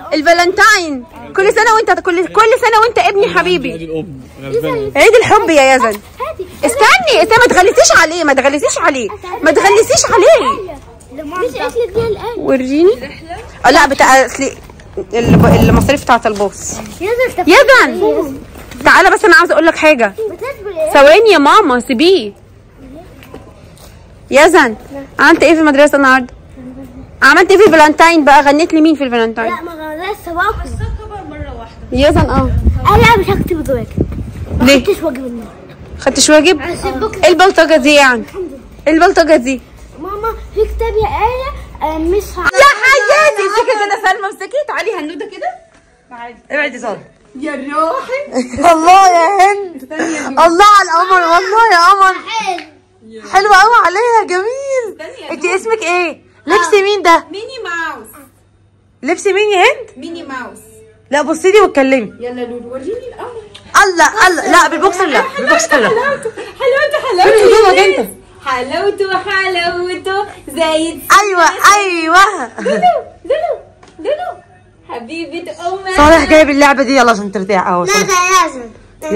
الفالنتاين كل سنه وانت كل كل سنه وانت ابني حبيبي عيد الام غلبان عيد الحب يا يزن هاتي استني استني ما تغلسيش عليه ما تغلسيش عليه ما تغلسيش عليه مش اكل دي الان وريني اه لا بتاع اصلي الب- المصاريف بتاعت الباص يزن يزن تعالى بس انا عاوزه اقول لك حاجه ثواني يا ماما سيبيه يزن عملت ايه في المدرسه النهارده عملت ايه في الفالنتاين بقى غنيت لمين في الفالنتاين لا ما غلاش سواكم يزن اه انا مش هكتب الواجب ليه مش واجب النهارده خدتش واجب عشان بكره ايه البلطجه دي يعني ايه البلطجه دي ماما في كتاب يا آية آه، مش ه- يا حياتي امسكي كده سلمى امسكي تعالي هنوده كده ابعدي صار يا روحي الله يا هند الله على القمر والله يا قمر حلوة قوي عليها جميل انت اسمك ايه لبس مين ده ميني ماوس لبس مين يا هند ميني ماوس لا بصي لي واتكلمي يلا لولو وريني القمر الله الله لا بالبوكسر لا بالبوكسر لا حلاوته فين حلاوته هدومك انت حلاوته حلاوته زي ايوه ايوه لولو لولو لولو حبيبة أمك صالح جايب اللعبة دي يلا عشان ترتاح اهو لا ده لازم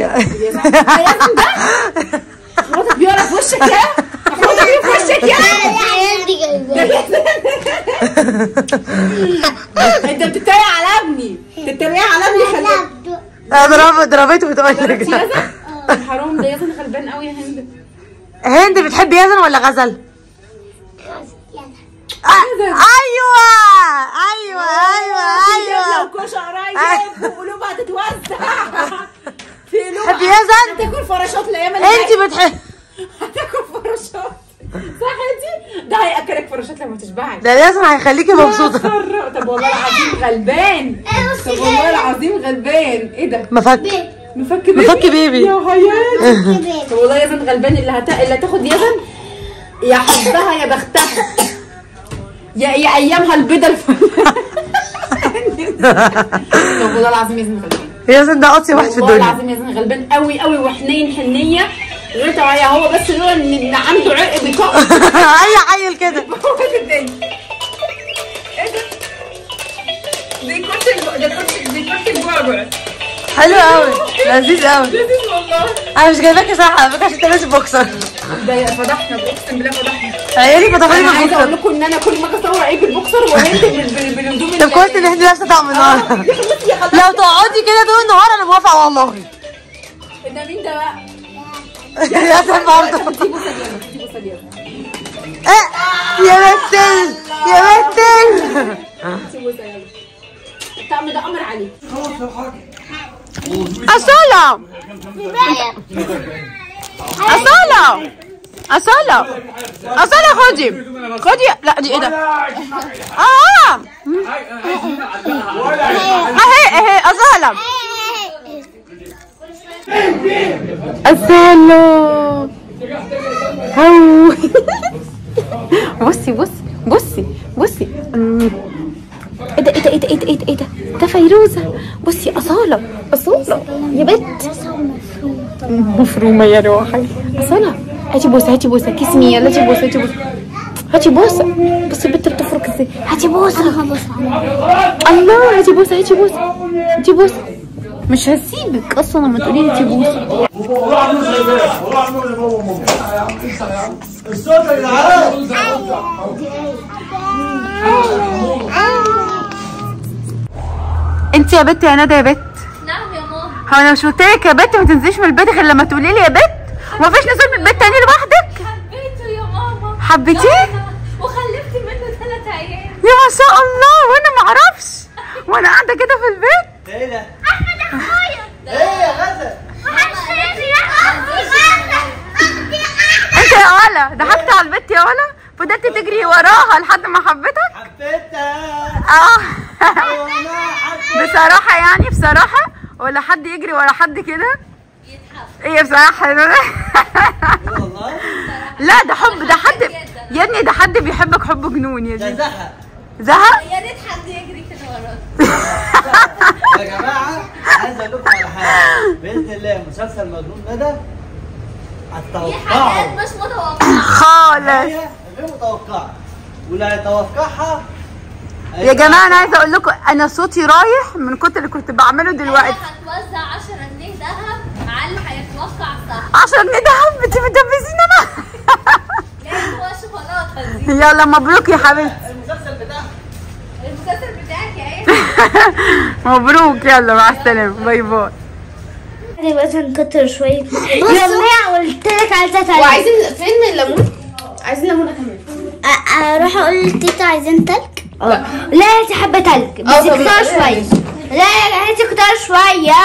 مراتك بيقرا في وشك يا مراتك بيقرا في وشك يا يا عندي جايباه انت بتتريق على ابني بتتريق على ابني خلي ضرب ضربته بتقول لك يزن حرام ده يزن غلبان قوي يا هند هند بتحب يزن ولا غزل؟ آه، ايوه ايوه ايوه ايوه لو كوش قرايب وقلوبها هتتوزع في قلوب تحب يزن؟ هتاكل فراشات الايام اللي انت بتحب هتاكل فراشات صح انت ده هياكلك فراشات لما تشبعي ده يزن هيخليكي مبسوطة خر- طب والله العظيم غلبان طب والله العظيم غلبان ايه ده مفك مفك بيبي مفك بيبي. يا حياتي طب والله يزن غلبان اللي هت... اللي هتاخد يزن يا حظها يا بختها يا يا ايامها البيضه الف... طب والله العظيم يزن غلبان يزن ده اقصي واحد في والله الدنيا العظيم يزن غلبان قوي قوي وحنين حنيه غير طبيعيه هو بس لولا ان إن عنده عرق بيطق اي عيل كده هو في الدنيا ايه ده؟ زي كرسي الب- ده كرسي زي كرسي البعبع حلو قوي لذيذ قوي لذيذ والله انا مش جايباكي صح على فكره عشان انت لابس بوكسر ده فضحنا اقسم بالله فضحنا عيالي فتحولي انا عايزه اقول بالبوكسر لكم ان انا كل ما اجي اصور عيب بالبوكسر وهند بال- بال- بالهدوم طب كويس ان احنا لابسه طقم النهارده يا خلصي يا خلصي لو تقعدي كده طول النهار انا موافقه والله ده مين ده بقى؟ يزن برضه دي بوسه دي دي بوسه دي إيه، يا مثل يا مثل دي بوسه يلا الطقم ده قمر عليه أصالة أصالة أصالة أصالة خدي خدي لا دي ايه ده؟ اه اهي اهي أصالة أصالة هو بصي بصي بصي بصي أمم. ايه ده ايه ده ايه ده ايه ده ايه ده ايه ده ده فيروزة بصي أصالة أصالة يا بت مفرومة يا روحي أصالة هاتي بوسة هاتي بوسة كسمي يلا هاتي بوسة هاتي بوسة هاتي بوسة بصي البت بتفرك ازاي هاتي بوسة الله هاتي بوسة هاتي بوسة هاتي بوسة مش هسيبك اصلا لما تقولي لي هاتي بوسة انت يا بت يا ندى يا بت نعم يا ماما هو انا مش قلت لك يا بت ما تنزليش من البيت غير لما تقولي لي يا بت ومفيش نزول من البيت تاني لوحدك حبيته يا ماما حبيتيه وخلفت منه ثلاث عيال يا ما شاء الله وانا ما اعرفش وانا قاعده كده في البيت ايه ده؟ احمد اخويا ايه يا غزل؟ محدش هيجي ياخد انت يا ولا ضحكت على البت يا ولا فضلت تجري وراها لحد ما حبيتك حبيتها اه وانا حبيتها بصراحه يعني بصراحه ولا حد يجري ورا حد كده ايه بصراحه والله لا ده حب ده حد يا ابني ده حد بيحبك حب جنون يا ده ابني زهق زهق يا ريت حد يجري كده وراك يا جماعه عايز اقول لكم على حاجه باذن الله مسلسل مجنون ندى في حاجات هتتوقعوا مش متوقعة خالص هي غير متوقعه واللي هيتوقعها يا جماعه انا عايزه اقول لكم انا صوتي رايح من كتر اللي كنت بعمله دلوقتي هتوزع 10 جنيه ذهب على اللي هيتوقع صح 10 جنيه دهب انت بتدبسين انا لازم هو الشوكولاته دي يلا مبروك يا حبيبتي المسلسل بتاعك يا ايه مبروك يلا مع السلامه باي باي دلوقتي هنكتر شوية جماعة قلت لك عايزة تلج وعايزين فين الليمون عايزين ليمونه كمان اروح اقول لتيتا عايزين تلج اه لا هاتي حبة تلج بس اه، طب كتار لا. شوية لا هاتي كتار شوية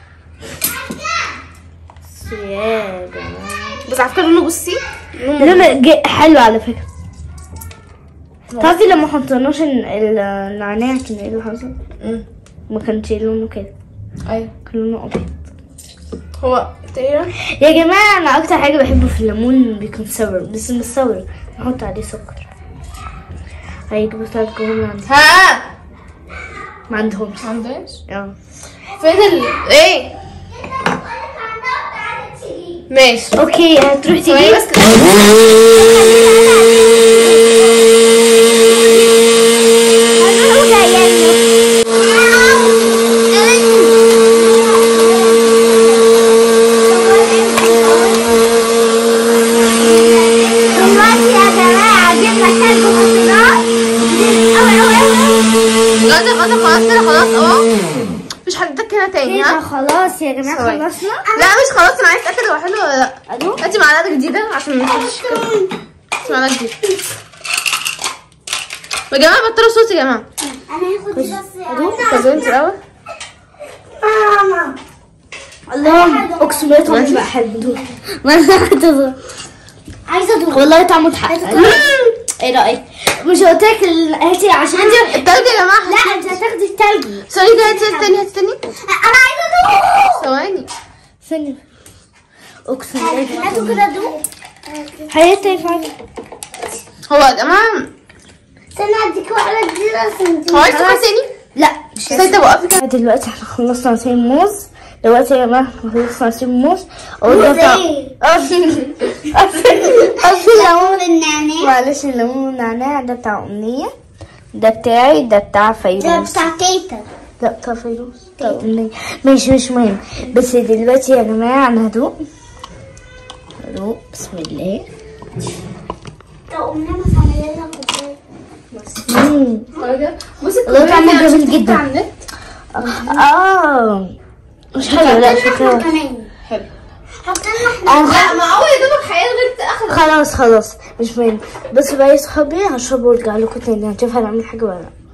يا جماعة بس على فكره لونه بصي لونه ج- حلو على فكرة تعرفي لما ما حطيناش ال- النعناع كان ايه اللي حصل؟ ما كانش لونه كده ايوه كان لونه ابيض هو تقريبا يا جماعة أنا أكتر حاجة بحبه في الليمون بيكون سور بس مش سور نحط عليه سكر هيجيبوا تلج هم عندي ها ما عندهمش عندهاش اه فين ال ايه ماشي اوكي هتروح ثواني تجيب بس دلوقتي يا جماعة جبنا تلج وحطيناه غدا غدا خلاص كده خلاص اهو مش هندك هنا تاني كده ها خلاص يا جماعة ثواني. خلصنا لا مش خلاص انا عايز اتاكد هو حلو ولا لا ألو؟ هاتي معلقه جديده عشان ما نخش كده هاتي معلقه جديده يا جماعه بطلوا صوت يا جماعه طب انت الاول الله اقسم بالله طعمه بقى حلو ما انا عايزه ادوق والله طعمه اتحقق ايه رايك مش قلت لك ال- هاتي عشان انت التلج يا جماعه لا انت هتاخدي التلج ثواني كده هاتي التاني هاتي التاني انا عايزه ادوق ثواني ثانيه اقسم بالله هاتوا كده دوق حياتي فعلا هو يا جماعه استنى اديك واحده جديده عشان هو عايز سكر تاني لا مش بس انت وقفت كده دلوقتي احنا خلصنا عصير موز دلوقتي يا جماعه احنا خلصنا عصير موز اقول ده بتاع قصدي الليمون النعناع معلش الليمون والنعناع ده بتاع امنيه ده بتاعي ده بتاع ده فيروز بتاع تيتا لا بتاع فيروز بتاع امنيه ماشي مش مهم بس دلوقتي يا جماعه انا هدوق هدوق بسم الله ده امنا ما تعمل لنا كوبايه مم. بصي والله طعمه الكوباية جميل دي جدا. على النت اه مش حلو لا شكله كمان حلو حطينا احنا أنا لا ما هو يا دوبك حياه غير اخر خلاص خلاص مش مهم بس بقى يا صحابي هشرب وارجع لكم تاني هنشوف هنعمل حاجه ولا لا